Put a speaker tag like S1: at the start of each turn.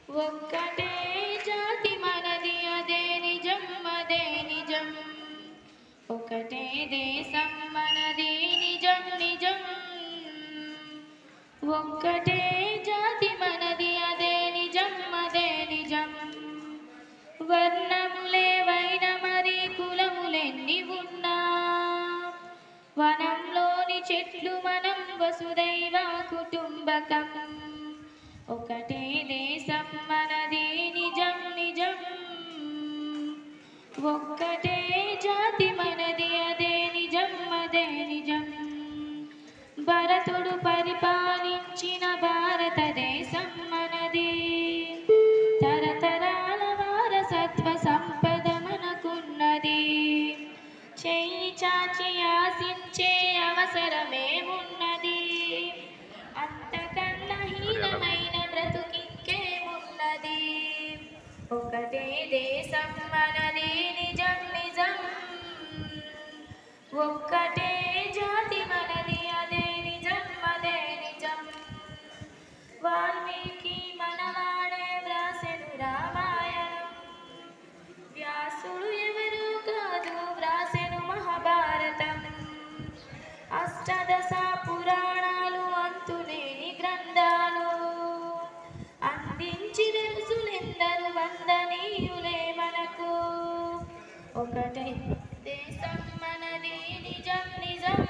S1: ఒక్కటే జాతి మనది అదే నిజం అదే నిజం ఒకటే దేశం మనది నిజం నిజం ఒక్కటే జాతి మనది అదే నిజం అదే నిజం వర్ణములేవైన మరి కులములెన్ని ఉన్నా వనంలోని చెట్లు మనం వసుదైవ కుటుంబకం ఒకటే దేశం మనది నిజం నిజం ఒక్కటే జాతి మనది అదే నిజం అదే నిజం భరతుడు పరిపాలించిన భారతదేశం మనది తరతరాల వారసత్వ సంపద మనకున్నది చెయ్యి చాచి ఆశించే అవసరమేమున్నది అంతకన్నా హీనమైన బ్రతుకింకేమున్నది ఒకటే దేశం మనది నిజం నిజం ఒక్కటే జాతి మనది అదే నిజం అదే నిజం వాల్మీకి మనవాడే వ్రాసెను రామాయణం వ్యాసుడు ఎవరు కాదు వ్రాసెను మహాభారతం అష్టదశ పురాణాలు అంతులేని గ్రంథాలు అందించి తెలుసులెందరు వందనీయులే మనకు ఒకటే దేశం మనది నిజం నిజం